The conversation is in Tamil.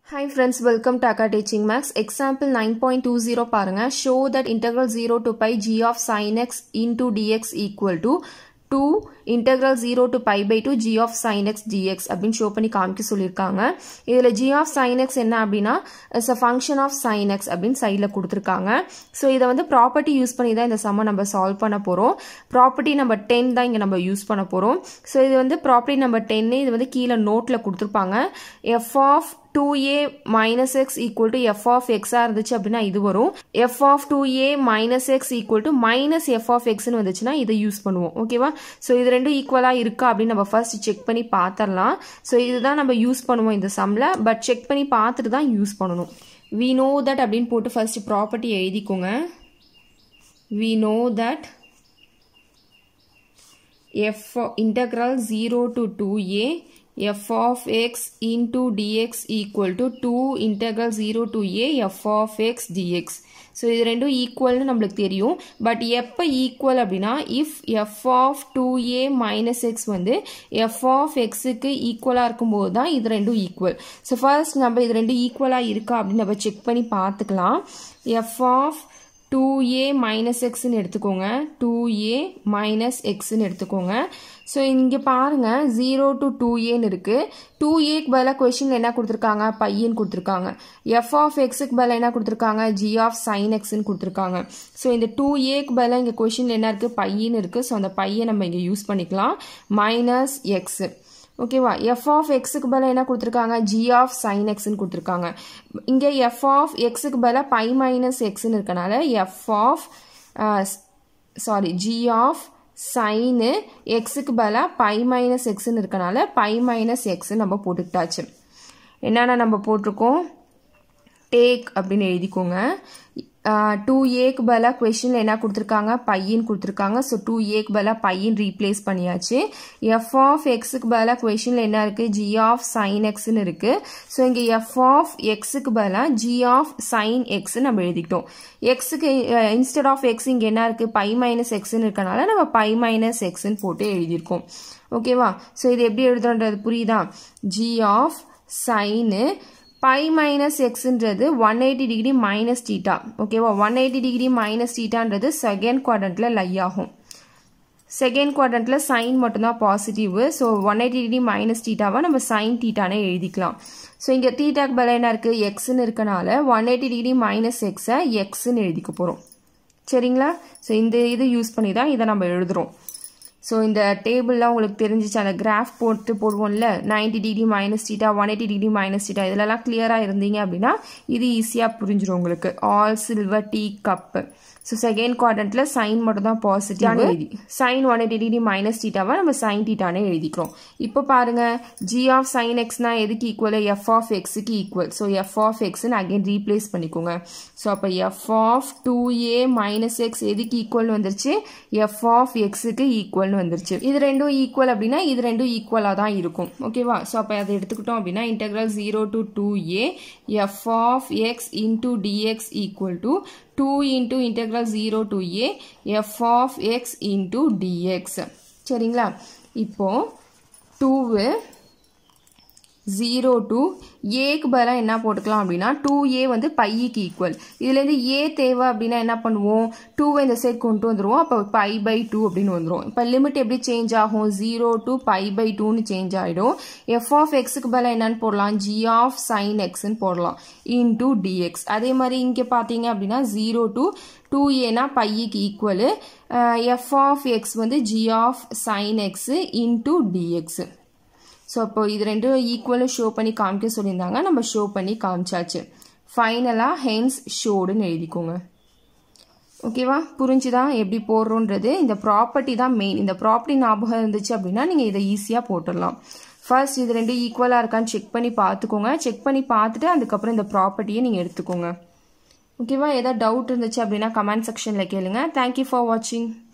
Hi friends, welcome to Akka Teaching Max. Example 9.20 பாருங்க. Show that integral 0 to pi g of sin x into dx equal to 2 integral 0 to pi by 2 g of sin x dx அப்படின்னு ஷோ பண்ணி காமிக்க சொல்லியிருக்காங்க இதில் g of sin x என்ன அப்படின்னா is a function of sin x அப்படின்னு சைடில் கொடுத்துருக்காங்க ஸோ இதை வந்து ப்ராப்பர்ட்டி யூஸ் பண்ணி தான் இந்த சம்மை நம்ம சால்வ் பண்ண போகிறோம் ப்ராப்பர்ட்டி நம்பர் டென் தான் இங்கே நம்ம யூஸ் பண்ண போகிறோம் ஸோ இது வந்து ப்ராப்பர்ட்டி நம்பர் டென்னு இது வந்து கீழே நோட்டில் கொடுத்துருப்பாங்க f of two a minus x equal to f of எக்ஸாக இருந்துச்சு அப்படின்னா இது வரும் f of two a minus x equal to minus f of எக்ஸ்னு வந்துச்சுன்னா இதை யூஸ் பண்ணுவோம் ஓகேவா ஸோ இது ரெண்டும் ஈக்குவலாக இருக்கா அப்படின்னு நம்ம ஃபர்ஸ்ட் செக் பண்ணி பார்த்துடலாம் ஸோ இதுதான் நம்ம யூஸ் பண்ணுவோம் இந்த சம்மில் பட் செக் பண்ணி பார்த்துட்டு தான் யூஸ் பண்ணணும் வி நோ தட் அப்படின்னு போட்டு ஃபர்ஸ்ட் ப்ராப்பர்ட்டி எழுதிக்கோங்க we know that f integral 0 to 2a f of x into dx equal to 2 integral 0 to a f of x dx so இது ரெண்டும் ஈக்குவல்னு நம்மளுக்கு தெரியும் பட் எப்போ ஈக்குவல் அப்படின்னா if f of two a minus x வந்து எஃப் ஆஃப் எக்ஸுக்கு ஈக்குவலாக இருக்கும்போது தான் இது ரெண்டும் ஈக்குவல் ஸோ ஃபர்ஸ்ட் நம்ம இது ரெண்டும் ஈக்குவலாக இருக்கா அப்படின்னு நம்ம செக் பண்ணி பார்த்துக்கலாம் f of two a minus எக்ஸ்ன்னு எடுத்துக்கோங்க டூ ஏ மைனஸ் எக்ஸ்ன்னு எடுத்துக்கோங்க ஸோ இங்கே பாருங்கள் ஜீரோ டு டூ ஏன்னு இருக்குது டூ ஏக்கு பதிலாக கொஷின் என்ன கொடுத்துருக்காங்க பையன் கொடுத்துருக்காங்க எஃப் ஆஃப் எக்ஸுக்கு பதிலாக என்ன கொடுத்துருக்காங்க ஜி ஆஃப் சைன் எக்ஸ்ன்னு கொடுத்துருக்காங்க ஸோ இந்த டூ ஏக்கு பதிலாக இங்கே கொஷின் என்ன இருக்குது பையன் இருக்குது ஸோ அந்த பையன் நம்ம இங்கே யூஸ் பண்ணிக்கலாம் மைனஸ் எக்ஸு ஓகேவா எஃப் ஆஃப் எக்ஸுக்கு பதிலாக என்ன கொடுத்துருக்காங்க ஜி ஆஃப் சைன் எக்ஸ்ன்னு கொடுத்துருக்காங்க இங்கே எஃப் ஆஃப் எக்ஸுக்கு பதிலாக பை மைனஸ் எக்ஸ்ன்னு இருக்கனால f of sorry g of sine எக்ஸுக்கு பதிலாக பை மைனஸ் எக்ஸ்ன்னு இருக்கனால பை மைனஸ் எக்ஸ்ன்னு நம்ம போட்டுக்கிட்டாச்சு என்னென்ன நம்ம போட்டிருக்கோம் டேக் அப்படின்னு எழுதிக்கோங்க டூ ஏக்கு பதிலாக கொஷனில் என்ன கொடுத்துருக்காங்க பையன் கொடுத்துருக்காங்க ஸோ டூ ஏக்கு பதிலாக பையன் ரீப்ளேஸ் பண்ணியாச்சு எஃப் ஆஃப் எக்ஸுக்கு பதிலாக கொஷனில் என்ன இருக்குது ஜி ஆஃப் சைன் எக்ஸ்னு இருக்குது ஸோ இங்கே எஃப் ஆஃப் எக்ஸுக்கு பதிலாக ஜி ஆஃப் சைன் எக்ஸ்ன்னு நம்ம எழுதிக்கிட்டோம் எக்ஸுக்கு இன்ஸ்டெட் ஆஃப் எக்ஸ் இங்கே என்ன இருக்குது பை மைனஸ் எக்ஸ்ன்னு இருக்கனால நம்ம பை மைனஸ் எக்ஸ்ன்னு போட்டு எழுதியிருக்கோம் ஓகேவா ஸோ இது எப்படி எழுதுறோன்றது புரியுதா g of sine pi minus எக்ஸ்ன்றது one eighty degree minus theta ஓகேவா ஒன் எயிட்டி டிகிரி மைனஸ் டீட்டான்றது செகண்ட் குவாட்ரண்ட்டில் லை ஆகும் செகண்ட் குவாட்ரண்ட்டில் சைன் மட்டும்தான் positive so one eighty degree minus டீட்டாவை நம்ம சைன் டீட்டானே எழுதிக்கலாம் ஸோ இங்கே டீட்டாக்கு பதில் என்ன இருக்குது எக்ஸ்ன்னு இருக்கனால ஒன் எயிட்டி டிகிரி மைனஸ் எக்ஸை எக்ஸ்ன்னு எழுதிக்க போகிறோம் சரிங்களா ஸோ இந்த இது யூஸ் பண்ணி தான் இதை நம்ம எழுதுகிறோம் ஸோ இந்த டேபிள்லாம் உங்களுக்கு தெரிஞ்சிச்சு அந்த கிராஃப் போட்டு போடுவோம்ல ninety degree minus theta one eighty degree minus theta இதிலலாம் கிளியராக இருந்தீங்க அப்படின்னா இது ஈஸியாக புரிஞ்சிடும் உங்களுக்கு all silver tea cup so second குவாட்ரண்ட்டில் சைன் மட்டும் தான் பாசிட்டிவ் எழுதி sine one eighty degree minus டீட்டாவை நம்ம சைன் டீட்டானே எழுதிக்கிறோம் இப்போ பாருங்க ஜி ஆஃப் சைன் எக்ஸ்னா எதுக்கு ஈக்குவல் எஃப் ஆஃப் எக்ஸுக்கு ஈக்குவல் ஸோ எஃப் ஆஃப் எக்ஸ்னு அகைன் ரீப்ளேஸ் பண்ணிக்கோங்க ஸோ அப்போ f of two a minus x எதுக்கு ஈக்குவல்னு வந்துருச்சு எஃப் ஆஃப் எக்ஸுக்கு ஈக்குவல்னு வந்துருச்சு இது ரெண்டும் ஈக்குவல் அப்படின்னா இது ரெண்டும் ஈக்குவலாக தான் இருக்கும் ஓகேவா ஸோ அப்போ அதை எடுத்துக்கிட்டோம் அப்படின்னா integral zero to two a f of x into dx equal to 2 into integral 0 to a f of x into dx சரிங்களா இப்போ 2 ஜீரோ டு ஏக்கு பதிலாக என்ன போட்டுக்கலாம் அப்படின்னா டூ ஏ வந்து பைக்கு ஈக்குவல் இதுலேருந்து ஏ தேவை அப்படின்னா என்ன பண்ணுவோம் டூவை இந்த சைட் கொண்டு வந்துடுவோம் அப்போ பை பை டூ அப்படின்னு வந்துடும் இப்போ லிமிட் எப்படி சேஞ்ச் ஆகும் ஜீரோ டு பை பை டூன்னு சேஞ்ச் ஆகிடும் எஃப் ஆஃப் எக்ஸுக்கு பதிலாக என்னன்னு போடலாம் ஜி ஆஃப் சைன் எக்ஸ்ன்னு போடலாம் இன்டூ டிஎக்ஸ் அதே மாதிரி இங்கே பார்த்தீங்க அப்படின்னா ஜீரோ டு டூ ஏனா பைக்கு ஈக்குவலு எஃப் ஆஃப் எக்ஸ் வந்து g of sine x into dx so அப்போ இது ரெண்டும் ஈக்குவலும் ஷோ பண்ணி காமிக்க சொல்லியிருந்தாங்க நம்ம ஷோ பண்ணி காமிச்சாச்சு ஃபைனலாக ஹென்ஸ் ஷோடுன்னு எழுதிக்கோங்க ஓகேவா புரிஞ்சுதா எப்படி போடுறோன்றது இந்த ப்ராப்பர்ட்டி தான் மெயின் இந்த ப்ராப்பர்ட்டி ஞாபகம் இருந்துச்சு அப்படின்னா நீங்கள் இதை ஈஸியாக போட்டுடலாம் ஃபர்ஸ்ட் இது ரெண்டும் ஈக்குவலாக இருக்கான்னு செக் பண்ணி பார்த்துக்கோங்க செக் பண்ணி பார்த்துட்டு அதுக்கப்புறம் இந்த ப்ராப்பர்ட்டியை நீங்கள் எடுத்துக்கோங்க ஓகேவா ஏதாவது டவுட் இருந்துச்சு அப்படின்னா கமெண்ட் செக்ஷனில் கேளுங்க தேங்க்யூ ஃபார் வாட்சிங்